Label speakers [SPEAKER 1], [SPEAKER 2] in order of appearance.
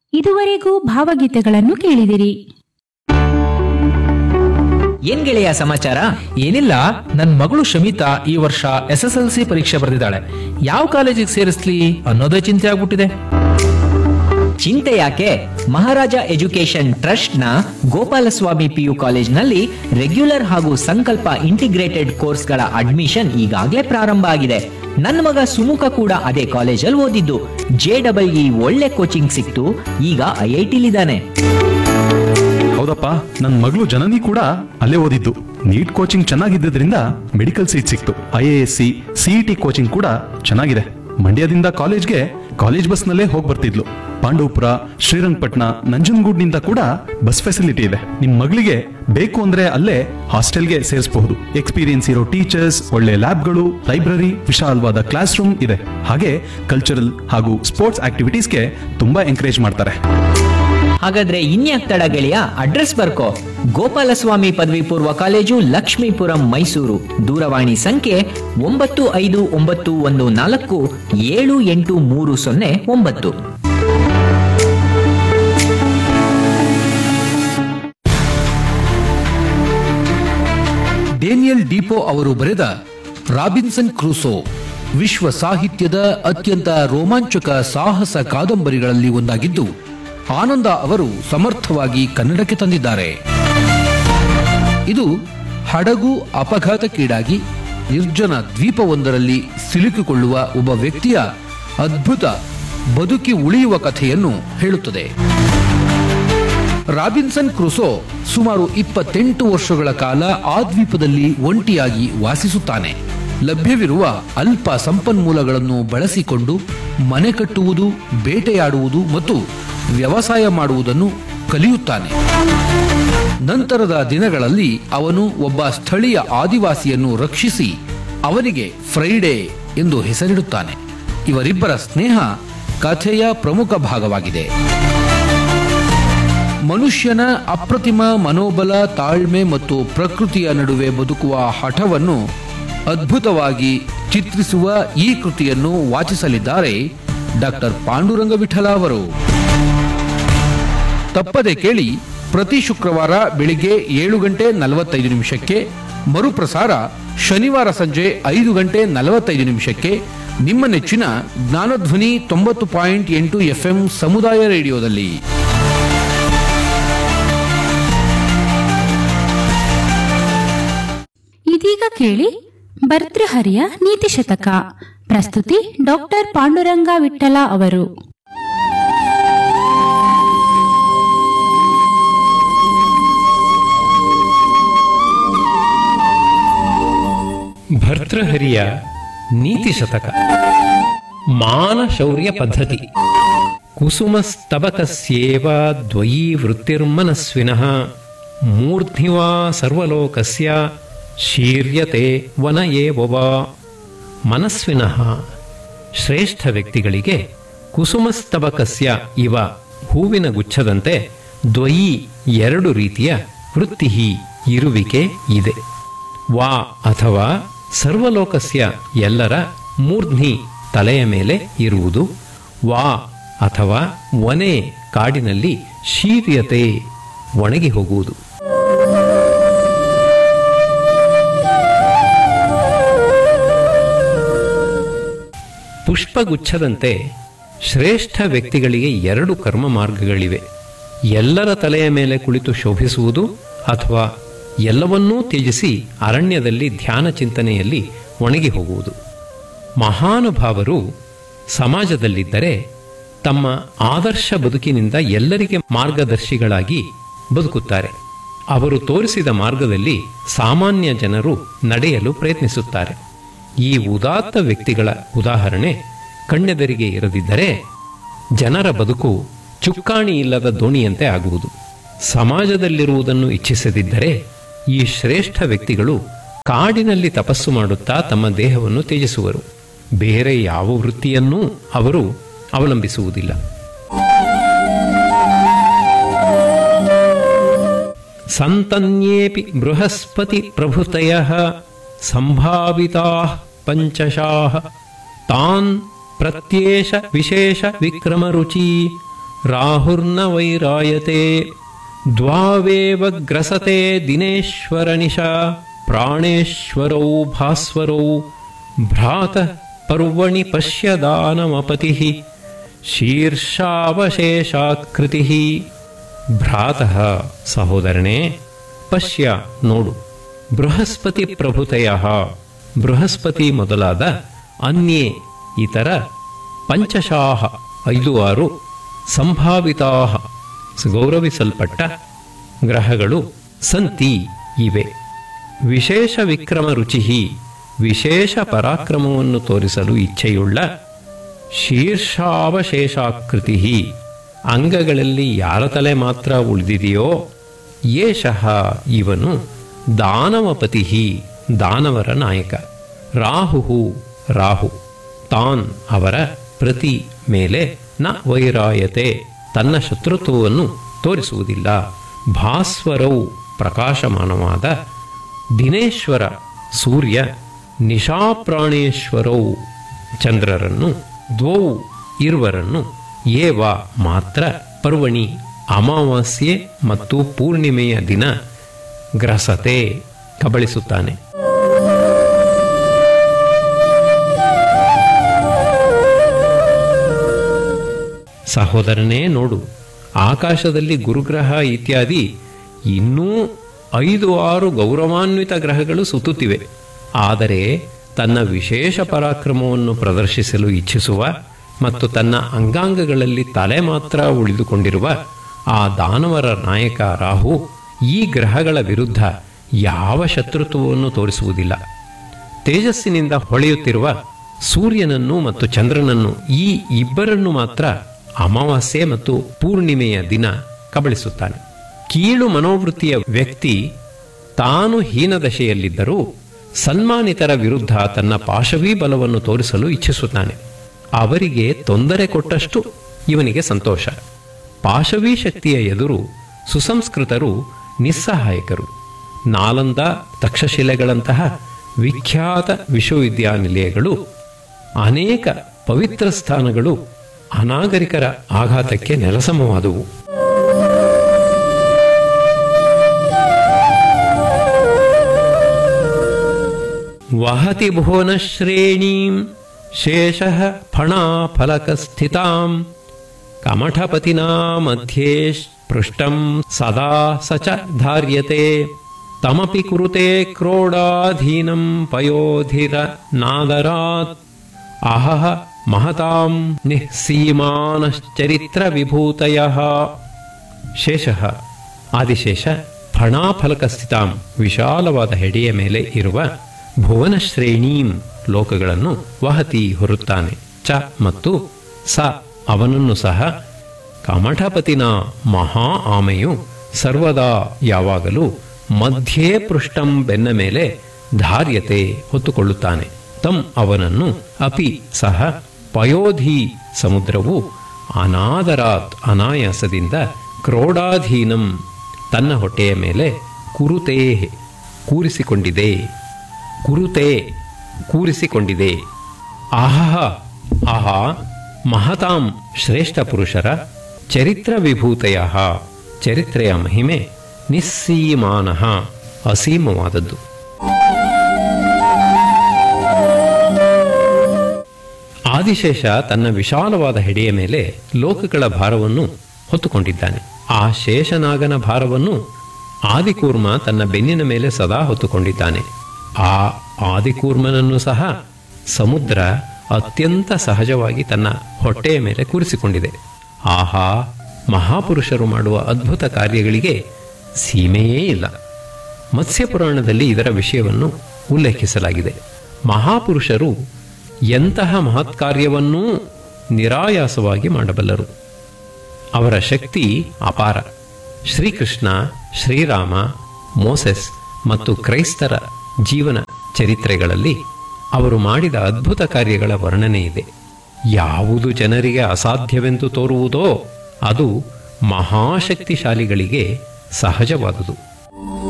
[SPEAKER 1] ಇದುವರೆಗೂ ಭಾವಗೀತೆಗಳನ್ನು ಕೇಳಿದಿರಿ
[SPEAKER 2] ಏನ್ ಗೆಳೆಯ ಸಮಾಚಾರ
[SPEAKER 3] ಏನಿಲ್ಲ ನನ್ ಮಗಳು ಶಮಿತಾ ಈ ವರ್ಷ ಎಸ್ ಎಸ್ ಎಲ್ ಸಿ ಪರೀಕ್ಷೆ ಬರೆದಿದ್ದಾಳೆ ಯಾವ ಕಾಲೇಜಿಗೆ ಸೇರಿಸ್ಲಿ ಅನ್ನೋದೇ ಚಿಂತೆ ಆಗ್ಬಿಟ್ಟಿದೆ
[SPEAKER 2] ಚಿಂತೆ ಯಾಕೆ ಮಹಾರಾಜ ಎಜುಕೇಶನ್ ಟ್ರಸ್ಟ್ ನ ಗೋಪಾಲಸ್ವಾಮಿ ಪಿಯು ಕಾಲೇಜ್ನಲ್ಲಿ ರೆಗ್ಯುಲರ್ ಹಾಗೂ ಸಂಕಲ್ಪ ಇಂಟಿಗ್ರೇಟೆಡ್ ಕೋರ್ಸ್ಗಳ ಅಡ್ಮಿಷನ್ ಈಗಾಗಲೇ ಪ್ರಾರಂಭ ಆಗಿದೆ ನನ್ನ ಮಗ ಸುಮುಖ ಕೂಡ ಅದೇ ಕಾಲೇಜಲ್ಲಿ ಓದಿದ್ದು ಜೆ ಡಬಲ್ ಇ ಒಳ್ಳೆ ಕೋಚಿಂಗ್ ಸಿಕ್ತು ಈಗ ಐ ಐ ಟಿಲಿದ್ದಾನೆ
[SPEAKER 4] ಹೌದಪ್ಪ ನನ್ನ ಮಗಳು ಜನನಿ ಕೂಡ ಅಲ್ಲೇ ಓದಿದ್ದು ನೀಟ್ ಕೋಚಿಂಗ್ ಚೆನ್ನಾಗಿದ್ದರಿಂದ ಮೆಡಿಕಲ್ ಸೀಟ್ ಸಿಕ್ತು I A S C CET coaching ಕೂಡ ಚೆನ್ನಾಗಿದೆ ಮಂಡ್ಯದಿಂದ ಕಾಲೇಜ್ಗೆ ಕಾಲೇಜ್ ಬಸ್ನಲ್ಲೇ ಹೋಗಿ ಬರ್ತಿದ್ಲು ಪಾಂಡವಪುರ ಶ್ರೀರಂಗಪಟ್ಟಣ ನಂಜನಗೂಡ್ನಿಂದ ಕೂಡ ಬಸ್ ಫೆಸಿಲಿಟಿ ಇದೆ ನಿಮ್ ಮಗಳಿಗೆ ಬೇಕು ಅಂದ್ರೆ ಅಲ್ಲೇ ಹಾಸ್ಟೆಲ್ಗೆ ಸೇರಿಸಬಹುದು ಎಕ್ಸ್ಪೀರಿಯನ್ಸ್ ಇರೋ ಟೀಚರ್ಸ್ ಒಳ್ಳೆ ಲ್ಯಾಬ್ಗಳು ಲೈಬ್ರರಿ ವಿಶಾಲವಾದ ಕ್ಲಾಸ್ ರೂಮ್ ಇದೆ ಹಾಗೆ ಕಲ್ಚರಲ್ ಹಾಗೂ ಸ್ಪೋರ್ಟ್ಸ್ ಆಕ್ಟಿವಿಟೀಸ್ಗೆ ತುಂಬಾ ಎಂಕರೇಜ್ ಮಾಡ್ತಾರೆ
[SPEAKER 2] ಹಾಗಾದ್ರೆ ಇನ್ಯಾಕ್ ತಡ ಗೆಳೆಯ ಅಡ್ರೆಸ್ ಬರ್ಕೋ ಗೋಪಾಲಸ್ವಾಮಿ ಪದವಿ ಪೂರ್ವ ಕಾಲೇಜು ಲಕ್ಷ್ಮೀಪುರಂ ಮೈಸೂರು ದೂರವಾಣಿ ಸಂಖ್ಯೆ ಒಂಬತ್ತು ಐದು ಒಂಬತ್ತು ಒಂದು ನಾಲ್ಕು ಏಳು ಎಂಟು ಮೂರು ಸೊನ್ನೆ ಒಂಬತ್ತು
[SPEAKER 5] ಡೇನಿಯಲ್ ಡಿಪೋ ಅವರು ಬರೆದ ರಾಬಿನ್ಸನ್ ಕ್ರೂಸೋ ವಿಶ್ವ ಸಾಹಿತ್ಯದ ಅತ್ಯಂತ ರೋಮಾಂಚಕ ಸಾಹಸ ಕಾದಂಬರಿಗಳಲ್ಲಿ ಒಂದಾಗಿದ್ದು ಆನಂದ ಅವರು ಸಮರ್ಥವಾಗಿ ಕನ್ನಡಕ್ಕೆ ತಂದಿದ್ದಾರೆ ಇದು ಹಡಗು ಅಪಘಾತಕ್ಕೀಡಾಗಿ ನಿರ್ಜನ ದ್ವೀಪವೊಂದರಲ್ಲಿ ಸಿಲುಕಿಕೊಳ್ಳುವ ಒಬ್ಬ ವ್ಯಕ್ತಿಯ ಅದ್ಭುತ ಬದುಕಿ ಉಳಿಯುವ ಕಥೆಯನ್ನು ಹೇಳುತ್ತದೆ ರಾಬಿನ್ಸನ್ ಕ್ರುಸೋ ಸುಮಾರು ಇಪ್ಪತ್ತೆಂಟು ವರ್ಷಗಳ ಕಾಲ ಆ ದ್ವೀಪದಲ್ಲಿ ಒಂಟಿಯಾಗಿ ವಾಸಿಸುತ್ತಾನೆ ಲಭ್ಯವಿರುವ ಅಲ್ಪ ಸಂಪನ್ಮೂಲಗಳನ್ನು ಬಳಸಿಕೊಂಡು ಮನೆ ಕಟ್ಟುವುದು ಬೇಟೆಯಾಡುವುದು ಮತ್ತು ವ್ಯವಸಾಯ ಮಾಡುವುದನ್ನು ಕಲಿಯುತ್ತಾನೆ ನಂತರದ ದಿನಗಳಲ್ಲಿ ಅವನು ಒಬ್ಬ ಸ್ಥಳೀಯ ಆದಿವಾಸಿಯನ್ನು ರಕ್ಷಿಸಿ ಅವನಿಗೆ ಫ್ರೈಡೆ ಎಂದು ಹೆಸರಿಡುತ್ತಾನೆ ಇವರಿಬ್ಬರ ಸ್ನೇಹ ಕಥೆಯ ಪ್ರಮುಖ ಭಾಗವಾಗಿದೆ ಮನುಷ್ಯನ ಅಪ್ರತಿಮ ಮನೋಬಲ ತಾಳ್ಮೆ ಮತ್ತು ಪ್ರಕೃತಿಯ ನಡುವೆ ಬದುಕುವ ಹಠವನ್ನು ಅದ್ಭುತವಾಗಿ ಚಿತ್ರಿಸುವ ಈ ಕೃತಿಯನ್ನು ವಾಚಿಸಲಿದ್ದಾರೆ ಡಾಕ್ಟರ್ ಪಾಂಡುರಂಗ ವಿಠಲ ಅವರು ತಪ್ಪದೆ ಕೇಳಿ ಪ್ರತಿ ಶುಕ್ರವಾರ ಬೆಳಿಗ್ಗೆ ಏಳು ಗಂಟೆ ನಲವತ್ತೈದು ನಿಮಿಷಕ್ಕೆ ಮರುಪ್ರಸಾರ ಶನಿವಾರ ಸಂಜೆ ಐದು ಗಂಟೆ ನಲವತ್ತೈದು ನಿಮಿಷಕ್ಕೆ ನಿಮ್ಮ ನೆಚ್ಚಿನ ಜ್ಞಾನಧ್ವನಿ ತೊಂಬತ್ತು ಪಾಯಿಂಟ್ ಎಂಟು ಎಫ್ಎಂ ಸಮುದಾಯ ರೇಡಿಯೋದಲ್ಲಿ
[SPEAKER 1] ಇದೀಗ ಕೇಳಿ ಭರ್ತೃಹರಿಯ ನೀತಿ ಶತಕ ಪ್ರಸ್ತುತಿ ಡಾಕ್ಟರ್ ಪಾಂಡುರಂಗ ವಿಠಲ ಅವರು
[SPEAKER 6] ಭರ್ತೃಹರಿಯ ನೀತಿ ಶತಕ ಮಾನ ಶೌರ್ಯ ಪದ್ಧತಿ ಕುಸುಮಸ್ತಬಕಸ್ಯೇವ ದ್ವಯೀ ವೃತ್ತಿರ್ಮನಸ್ವಿನಃ ಮೂರ್ಧ್ನಿವಾ ಸರ್ವಲೋಕಸ್ಯ ಶೀರ್ಯತೆ ವನ ಏವವ ಮನಸ್ವಿನಃ ಶ್ರೇಷ್ಠ ವ್ಯಕ್ತಿಗಳಿಗೆ ಕುಸುಮಸ್ತಬಕಸ್ಯ ಇವ ಹೂವಿನ ಗುಚ್ಛದಂತೆ ದ್ವಯೀ ಎರಡು ರೀತಿಯ ವೃತ್ತಿ ಇರುವಿಕೆ ಇದೆ ವಾ ಅಥವಾ ಸರ್ವಲೋಕಸ್ಯ ಎಲ್ಲರ ಮೂರ್ಧ್ನಿ ತಲೆಯ ಮೇಲೆ ಇರುವುದು ವಾ ಅಥವಾ ವನೆ ಕಾಡಿನಲ್ಲಿ ಶೀರ್ಯತೆ ಒಣಗಿ ಹೋಗುವುದು ಪುಷ್ಪಗುಚ್ಛದಂತೆ ಶ್ರೇಷ್ಠ ವ್ಯಕ್ತಿಗಳಿಗೆ ಎರಡು ಕರ್ಮ ಮಾರ್ಗಗಳಿವೆ ಎಲ್ಲರ ತಲೆಯ ಮೇಲೆ ಕುಳಿತು ಶೋಭಿಸುವುದು ಅಥವಾ ಎಲ್ಲವನ್ನೂ ತ್ಯಜಿಸಿ ಅರಣ್ಯದಲ್ಲಿ ಧ್ಯಾನ ಚಿಂತನೆಯಲ್ಲಿ ಒಣಗಿ ಹೋಗುವುದು ಮಹಾನುಭಾವರು ಸಮಾಜದಲ್ಲಿದ್ದರೆ ತಮ್ಮ ಆದರ್ಶ ಬದುಕಿನಿಂದ ಎಲ್ಲರಿಗೆ ಮಾರ್ಗದರ್ಶಿಗಳಾಗಿ ಬದುಕುತ್ತಾರೆ ಅವರು ತೋರಿಸಿದ ಮಾರ್ಗದಲ್ಲಿ ಸಾಮಾನ್ಯ ಜನರು ನಡೆಯಲು ಪ್ರಯತ್ನಿಸುತ್ತಾರೆ ಈ ಉದಾತ್ತ ವ್ಯಕ್ತಿಗಳ ಉದಾಹರಣೆ ಕಣ್ಣೆದರಿಗೆ ಇರದಿದ್ದರೆ ಜನರ ಬದುಕು ಚುಕ್ಕಾಣಿ ಇಲ್ಲದ ದೋಣಿಯಂತೆ ಆಗುವುದು ಸಮಾಜದಲ್ಲಿರುವುದನ್ನು ಇಚ್ಛಿಸದಿದ್ದರೆ ಈ ಶ್ರೇಷ್ಠ ವ್ಯಕ್ತಿಗಳು ಕಾಡಿನಲ್ಲಿ ತಪಸ್ಸು ಮಾಡುತ್ತಾ ತಮ್ಮ ದೇಹವನ್ನು ತ್ಯಜಿಸುವರು ಬೇರೆ ಯಾವ ವೃತ್ತಿಯನ್ನೂ ಅವರು ಅವಲಂಬಿಸುವುದಿಲ್ಲ ಸಂತನ್ಯೇಪಿ ಬೃಹಸ್ಪತಿ ಪ್ರಭೃತಯ ಸಂಭಾವಿತಾ ಪಂಚಶಾಹ ತಾನ್ ಪ್ರತ್ಯೇಷ ವಿಶೇಷ ವಿಕ್ರಮರುಚಿ ರಾಹುರ್ನ ವೈರಾಯತೆ ದ್ವಾವೇವ ಗ್ರಸತೆ ದಿನೇಶ್ವರನಿಶಾ ಪ್ರಾಣೇಶ್ವರೌ ಭಾಸ್ವರೌ ಭ್ರಾತ ಪರ್ವಣಿ ಪಶ್ಯ ದಾನಮಪತಿ ಶೀರ್ಷಾವಶೇಷಾಕೃತಿ ಭ್ರಾತಃ ಸಹೋದರನೇ ಪಶ್ಯ ನೋಡು ಬೃಹಸ್ಪತಿ ಪ್ರಭುತಯ ಬೃಹಸ್ಪತಿ ಮೊದಲಾದ ಅನ್ಯೇ ಇತರ ಪಂಚಶಾಹ ಐದು ಆರು ಸಂಭಾವಿತಾ ಗೌರವಿಸಲ್ಪಟ್ಟ ಗ್ರಹಗಳು ಸಂತಿ ಇವೆ ವಿಶೇಷ ವಿಕ್ರಮ ರುಚಿ ವಿಶೇಷ ಪರಾಕ್ರಮವನ್ನು ತೋರಿಸಲು ಇಚ್ಛೆಯುಳ್ಳ ಶೀರ್ಷಾವಶೇಷಾಕೃತಿ ಅಂಗಗಳಲ್ಲಿ ಯಾರ ತಲೆ ಮಾತ್ರ ಉಳಿದಿದೆಯೋ ಯೇಷಃ ಇವನು ದಾನವಪತಿ ದಾನವರ ನಾಯಕ ರಾಹು ರಾಹು ತಾನ್ ಅವರ ಪ್ರತಿ ಮೇಲೆ ನ ವೈರಾಯತೆ ತನ್ನ ಶತ್ರುತ್ವವನ್ನು ತೋರಿಸುವುದಿಲ್ಲ ಭಾಸ್ವರವು ಪ್ರಕಾಶಮಾನವಾದ ದಿನೇಶ್ವರ ಸೂರ್ಯ ನಿಶಾಪ್ರಾಣೇಶ್ವರವು ಚಂದ್ರರನ್ನು ದ್ವೌ ಇರುವರನ್ನು ಏವ ಮಾತ್ರ ಪರ್ವಣಿ ಅಮಾವಾಸ್ಯೆ ಮತ್ತು ಪೂರ್ಣಿಮೆಯ ದಿನ ಗ್ರಸತೆ ಕಬಳಿಸುತ್ತಾನೆ ಸಹೋದರನೇ ನೋಡು ಆಕಾಶದಲ್ಲಿ ಗುರುಗ್ರಹ ಇತ್ಯಾದಿ ಇನ್ನೂ ಐದು ಆರು ಗೌರವಾನ್ವಿತ ಗ್ರಹಗಳು ಸುತ್ತುತ್ತಿವೆ ಆದರೆ ತನ್ನ ವಿಶೇಷ ಪರಾಕ್ರಮವನ್ನು ಪ್ರದರ್ಶಿಸಲು ಇಚ್ಛಿಸುವ ಮತ್ತು ತನ್ನ ಅಂಗಾಂಗಗಳಲ್ಲಿ ತಲೆ ಮಾತ್ರ ಉಳಿದುಕೊಂಡಿರುವ ಆ ದಾನವರ ನಾಯಕ ರಾಹು ಈ ಗ್ರಹಗಳ ವಿರುದ್ಧ ಯಾವ ಶತ್ರುತ್ವವನ್ನು ತೋರಿಸುವುದಿಲ್ಲ ತೇಜಸ್ಸಿನಿಂದ ಹೊಳೆಯುತ್ತಿರುವ ಸೂರ್ಯನನ್ನು ಮತ್ತು ಚಂದ್ರನನ್ನು ಈ ಇಬ್ಬರನ್ನು ಮಾತ್ರ ಅಮಾವಾಸ್ಯೆ ಮತ್ತು ಪೂರ್ಣಿಮೆಯ ದಿನ ಕಬಳಿಸುತ್ತಾನೆ ಕೀಳು ಮನೋವೃತ್ತಿಯ ವ್ಯಕ್ತಿ ತಾನು ಹೀನದಶೆಯಲ್ಲಿದ್ದರೂ ಸನ್ಮಾನಿತರ ವಿರುದ್ಧ ತನ್ನ ಪಾಶವೀ ಬಲವನ್ನು ತೋರಿಸಲು ಇಚ್ಛಿಸುತ್ತಾನೆ ಅವರಿಗೆ ತೊಂದರೆ ಕೊಟ್ಟಷ್ಟು ಇವನಿಗೆ ಸಂತೋಷ ಪಾಶವೀ ಶಕ್ತಿಯ ಎದುರು ಸುಸಂಸ್ಕೃತರು ನಿಸ್ಸಹಾಯಕರು ನಾಲಂದ ತಕ್ಷಶಿಲೆಗಳಂತಹ ವಿಖ್ಯಾತ ವಿಶ್ವವಿದ್ಯಾನಿಲಯಗಳು ಅನೇಕ ಪವಿತ್ರ ಸ್ಥಾನಗಳು ಅನಾಗರಿಕರ ಆಘಾತಕ್ಕೆ ನೆಲಸಮವಾದುವು ವಹತಿ ಭುವನ ಶ್ರೇಣೀಂ ಶೇಷ ಫಣಾಫಲಕಸ್ಥಿತಾಂ ಕಮಠಪತಿನಾ ಮಧ್ಯೆ ಪೃಷ್ಟಂ ಸದಾ ಸ ಚ ಧಾರ್ಯತೆ ತಮಪಿ ಕುರುತೆ ಕ್ರೋಡಾಧೀನಂ ಪಯೋಧಿರ ನಾದರಾತ್ ಅಹಹ ಮಹತಾಂ ನಿಸ್ಸೀಮಾನಶ್ಚರಿತ್ರ ವಿಭೂತಯ ಶೇಷಃ ಆದಿಶೇಷ ಫಣಾಫಲಕ ಸ್ಥಿತಾಂ ವಿಶಾಲವಾದ ಹೆಡೆಯ ಮೇಲೆ ಇರುವ ಭುವನ ಶ್ರೇಣೀಂ ಲೋಕಗಳನ್ನು ವಹತಿ ಹೊರುತ್ತಾನೆ ಚ ಮತ್ತು ಸ ಅವನನ್ನು ಸಹ ಕಮಠಪತಿನ ಮಹಾ ಆಮೆಯು ಸರ್ವದಾ ಯಾವಾಗಲೂ ಮಧ್ಯೆ ಪೃಷ್ಟಂ ಬೆನ್ನ ಮೇಲೆ ಧಾರ್ಯತೆ ಹೊತ್ತುಕೊಳ್ಳುತ್ತಾನೆ ತಂ ಅವನನ್ನು ಅಪಿ ಸಹ ಪಯೋಧಿ ಸಮುದ್ರವು ಅನಾದರಾತ್ ಅನಾಯಾಸದಿಂದ ಕ್ರೋಡಾಧೀನಂ ತನ್ನ ಹೊಟ್ಟೆಯ ಮೇಲೆ ಕುರುತೇ ಕೂರಿಸಿಕೊಂಡಿದೆ ಕುರುತೆ ಕೂರಿಸಿಕೊಂಡಿದೆ ಆಹಹ ಆಹಾ ಮಹತಾಂ ಶ್ರೇಷ್ಠ ಪುರುಷರ ಚರಿತ್ರ ವಿಭೂತೆಯ ಚರಿತ್ರೆಯ ಮಹಿಮೆ ನಿಸ್ಸೀಮಾನ ಅಸೀಮವಾದದ್ದು ಆದಿಶೇಷ ತನ್ನ ವಿಶಾಲವಾದ ಹೆಡೆಯ ಮೇಲೆ ಲೋಕಗಳ ಭಾರವನ್ನು ಹೊತ್ತುಕೊಂಡಿದ್ದಾನೆ ಆ ಶೇಷನಾಗನ ಭಾರವನ್ನು ಆದಿಕೂರ್ಮ ತನ್ನ ಬೆನ್ನಿನ ಮೇಲೆ ಸದಾ ಹೊತ್ತುಕೊಂಡಿದ್ದಾನೆ ಆ ಆದಿಕೂರ್ಮನನ್ನು ಸಹ ಸಮುದ್ರ ಅತ್ಯಂತ ಸಹಜವಾಗಿ ತನ್ನ ಹೊಟ್ಟೆಯ ಮೇಲೆ ಕೂರಿಸಿಕೊಂಡಿದೆ ಆಹಾ ಮಹಾಪುರುಷರು ಮಾಡುವ ಅದ್ಭುತ ಕಾರ್ಯಗಳಿಗೆ ಸೀಮೆಯೇ ಇಲ್ಲ ಮತ್ಸ್ಯಪುರಾಣದಲ್ಲಿ ಇದರ ವಿಷಯವನ್ನು ಉಲ್ಲೇಖಿಸಲಾಗಿದೆ ಮಹಾಪುರುಷರು ಎಂತಹ ಮಹತ್ ಕಾರ್ಯವನ್ನೂ ನಿರಾಯಾಸವಾಗಿ ಮಾಡಬಲ್ಲರು ಅವರ ಶಕ್ತಿ ಅಪಾರ ಶ್ರೀಕೃಷ್ಣ ಶ್ರೀರಾಮ ಮೋಸೆಸ್ ಮತ್ತು ಕ್ರೈಸ್ತರ ಜೀವನ ಚರಿತ್ರೆಗಳಲ್ಲಿ ಅವರು ಮಾಡಿದ ಅದ್ಭುತ ಕಾರ್ಯಗಳ ವರ್ಣನೆ ಇದೆ ಯಾವುದು ಜನರಿಗೆ ಅಸಾಧ್ಯವೆಂದು ತೋರುವುದೋ ಅದು ಮಹಾಶಕ್ತಿಶಾಲಿಗಳಿಗೆ ಸಹಜವಾದುದು